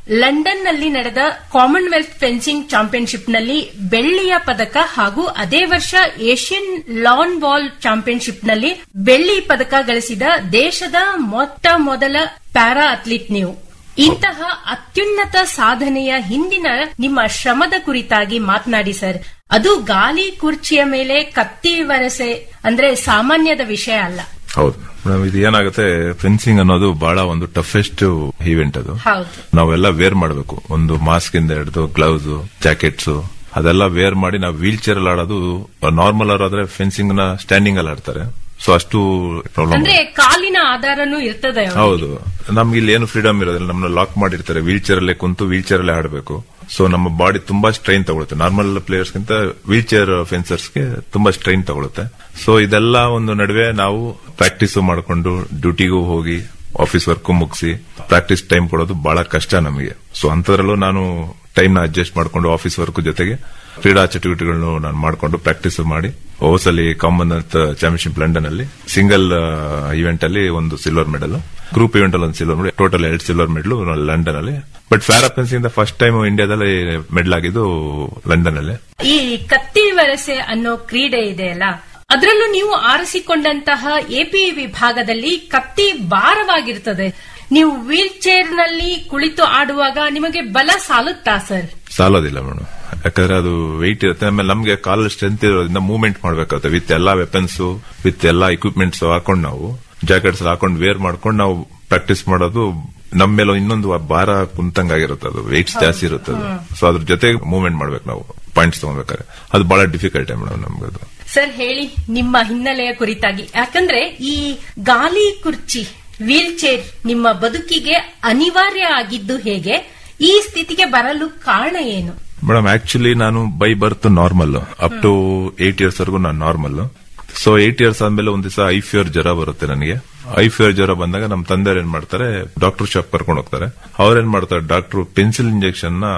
London ನಲ್ಲಿ ನಡೆದ Commonwealth fencing championship ನಲ್ಲಿ ಬೆಳ್ಳಿಯ ಪದಕ ಹಾಗೂ ಅದೇ ವರ್ಷ ಏಷ್ಯನ್ ಲಾನ್ ಬಾಲ್ ಚಾಂಪಿಯನ್ಶಿಪ್ ನಲ್ಲಿ ಬೆಳ್ಳಿ ಪದಕ ಗಳಿಸಿದ ದೇಶದ ಮೊಟ್ಟ ಮೊದಲ ಪ್ಯಾರಾ ಅಥ್ಲೀಟ್ ನೀವು ಇಂತಹ ಅತ್ಯುನ್ನತ ಸಾಧನೆಯ ಹಿಂದಿನ ನಿಮ್ಮ ಶ್ರಮದ ಕುರಿತಾಗಿ ಮಾತನಾಡಿ ಸರ್ ಅದು ಗಾಲಿ ಕುರ್ಚಿಯ ಮೇಲೆ ಕತ್ತಿ ವರಸೆ ಅಂದ್ರೆ ಸಾಮಾನ್ಯದ ವಿಷಯ ಅಲ್ಲ ಹೌದು ಮೇಡಮ್ ಇದು ಏನಾಗುತ್ತೆ ಫೆನ್ಸಿಂಗ್ ಅನ್ನೋದು ಬಹಳ ಒಂದು ಟಫೆಸ್ಟ್ ಈವೆಂಟ್ ಅದು ಹೌದು ನಾವೆಲ್ಲ ವೇರ್ ಮಾಡಬೇಕು ಒಂದು ಮಾಸ್ಕ್ ಇಂದ ಹಿಡಿದು ಗ್ಲೌಸ್ ಜಾಕೆಟ್ಸ್ ಅದೆಲ್ಲ ವೇರ್ ಮಾಡಿ ನಾವು ವೀಲ್ ಚೇರ್ ಅಲ್ಲಿ ಆಡೋದು ನಾರ್ಮಲ್ ಆದ್ರೆ ಫೆನ್ಸಿಂಗ್ ನ ಸ್ಟ್ಯಾಂಡಿಂಗ್ ಅಲ್ಲಿ ಆಡ್ತಾರೆ ಸೊ ಅಷ್ಟು ಪ್ರಾಬ್ಲಮ್ ಅಂದ್ರೆ ಕಾಲಿನ ಆಧಾರನೂ ಇರ್ತದೆ ಅವ್ರಿಗೆ. ಹೌದು ನಮ್ಗೆ ಇಲ್ಲಿ ಏನು ಫ್ರೀಡಮ್ ಇರೋದಿಲ್ಲ ನಮ್ಮನ್ನ ಲಾಕ್ ಮಾಡಿರ್ತಾರೆ ವೀಲ್ ಚೇರ್ ಅಲ್ಲೇ ಕುಂತು ವೀಲ್ ಚೇರ್ ಅಲ್ಲೇ ಆಡಬೇಕು ಸೊ ನಮ್ಮ ಬಾಡಿ ತುಂಬಾ ಸ್ಟ್ರೈನ್ ತಗೊಳುತ್ತೆ ನಾರ್ಮಲ್ ಪ್ಲೇಯರ್ಸ್ ಗಿಂತ ವೀಲ್ ಚೇರ್ ಫೆನ್ಸರ್ಸ್ಗೆ ತುಂಬಾ ಸ್ಟ್ರೈನ್ ತಗೊಳುತ್ತೆ ಸೊ ಇದೆಲ್ಲ ಒಂದು ನಡುವೆ ನಾವು ಪ್ರಾಕ್ಟೀಸ್ ಮಾಡಿಕೊಂಡು ಡ್ಯೂಟಿಗೂ ಹೋಗಿ ಆಫೀಸ್ ವರ್ಕ್ ಮುಗಿಸಿ ಪ್ರಾಕ್ಟೀಸ್ ಟೈಮ್ ಕೊಡೋದು ಬಹಳ ಕಷ್ಟ ನಮಗೆ ಸೊ ಅಂತದ್ರಲ್ಲೂ ನಾನು ಟೈಮ್ ನ ಅಡ್ಜಸ್ಟ್ ಮಾಡಿಕೊಂಡು ಆಫೀಸ್ ವರ್ಕ್ ಜೊತೆಗೆ ಕ್ರೀಡಾ ಚಟುವಟಿಕೆಗಳನ್ನು ನಾನು ಮಾಡಿಕೊಂಡು ಪ್ರಾಕ್ಟೀಸ್ ಮಾಡಿ ಓಸಲಿ ಕಾಮನ್ವೆಲ್ತ್ ಚಾಂಪಿಯನ್ಶಿಪ್ ಲಂಡನ್ ಅಲ್ಲಿ ಸಿಂಗಲ್ ಇವೆಂಟ್ ಅಲ್ಲಿ ಒಂದು ಸಿಲ್ವರ್ ಮೆಡಲ್ ಗ್ರೂಪ್ ಇವೆಂಟ್ ಅಲ್ಲಿ ಒಂದು ಸಿಲ್ವರ್ ಮೆಡಲ್ ಟೋಟಲ್ ಎರಡು ಸಿಲ್ವರ್ ಮೆಡಲ್ ಲಂಡನ್ ಅಲ್ಲಿ ಬಟ್ ಫೆನ್ಸಿಂಗ್ ಫಸ್ಟ್ ಟೈಮ್ ಇಂಡಿಯಾದಲ್ಲಿ ಮೆಡಲ್ ಆಗಿದ್ದು ಲಂಡನ್ ಅಲ್ಲಿ ಈ ಕತ್ತಿ ವರಸೆ ಅನ್ನೋ ಕ್ರೀಡೆ ಇದೆಯಲ್ಲ ಅದರಲ್ಲೂ ನೀವು ಆರಿಸಿಕೊಂಡಂತಹ ಎಪಿ ವಿಭಾಗದಲ್ಲಿ ಕತ್ತಿ ಭಾರವಾಗಿರ್ತದೆ ನೀವು ವೀಲ್ ಚೇರ್ ನಲ್ಲಿ ಕುಳಿತು ಆಡುವಾಗ ನಿಮಗೆ ಬಲ ಸಾಲುತ್ತಾ ಸರ್ ಸಾಲೋದಿಲ್ಲ ಮೇಡಮ್ ಯಾಕಂದ್ರೆ ಅದು ವೆಯ್ಟ್ ಇರುತ್ತೆ ಆಮೇಲೆ ನಮ್ಗೆ ಕಾಲ್ ಸ್ಟ್ರೆಂತ್ ಇರೋದ್ರಿಂದ ಮೂವ್ಮೆಂಟ್ ಮಾಡ್ಬೇಕಾಗುತ್ತೆ ವಿತ್ ಎಲ್ಲಾ ವೆಪನ್ಸ್ ವಿತ್ ಎಲ್ಲಾ ಇಕ್ವಿಪ್ಮೆಂಟ್ಸ್ ಹಾಕೊಂಡು ನಾವು ಜಾಕೆಟ್ಸ್ ಹಾಕೊಂಡು ವೇರ್ ಮಾಡ್ಕೊಂಡು ನಾವು ಪ್ರಾಕ್ಟೀಸ್ ಮಾಡೋದು ನಮ್ಮ ಮೇಲೆ ಇನ್ನೊಂದು ಭಾರ ಕುಂತಂಗಾಗಿರುತ್ತೆ ಅದು ವೆಯ್ಟ್ಸ್ ಜಾಸ್ತಿ ಇರುತ್ತೆ ಅದು ಸೊ ಅದ್ರ ಜೊತೆಗೆ ಮೂವ್ಮೆಂಟ್ ಮಾಡ್ಬೇಕು ನಾವು ಪಾಯಿಂಟ್ಸ್ ತಗೋಬೇಕಾದ್ರೆ ಅದು ಬಹಳ ಡಿಫಿಕಲ್ಟ್ ಮೇಡಮ್ ನಮ್ಗೆ ಅದು ಸರ್ ಹೇಳಿ ನಿಮ್ಮ ಹಿನ್ನೆಲೆಯ ಕುರಿತಾಗಿ ಯಾಕಂದ್ರೆ ಈ ಗಾಲಿ ಕುರ್ಚಿ ವೀಲ್ ಚೇರ್ ನಿಮ್ಮ ಬದುಕಿಗೆ ಅನಿವಾರ್ಯ ಆಗಿದ್ದು ಹೇಗೆ ಈ ಸ್ಥಿತಿಗೆ ಬರಲು ಕಾರಣ ಏನು ಮೇಡಮ್ ಆಕ್ಚುಲಿ ನಾನು by birth normal up to eight years ವರೆಗೂ ನಾನು ನಾರ್ಮಲ್ ಸೊ ಏಟ್ ಇಯರ್ಸ್ ಆದ್ಮೇಲೆ ಒಂದ್ ದಿವಸ ಐ ಫಿಯರ್ ಜ್ವರ ಬರುತ್ತೆ ನನಗೆ ಐ ಫಿಯರ್ ಜ್ವರ ಬಂದಾಗ ನಮ್ಮ ತಂದೆಯವ್ರು ಏನ್ ಮಾಡ್ತಾರೆ ಡಾಕ್ಟರ್ ಶಾಪ್ ಕರ್ಕೊಂಡು ಹೋಗ್ತಾರೆ ಅವ್ರೇನ್ ಮಾಡ್ತಾರೆ ಡಾಕ್ಟರ್ ಪೆನ್ಸಿಲ್ ಇಂಜೆಕ್ಷನ್ ನ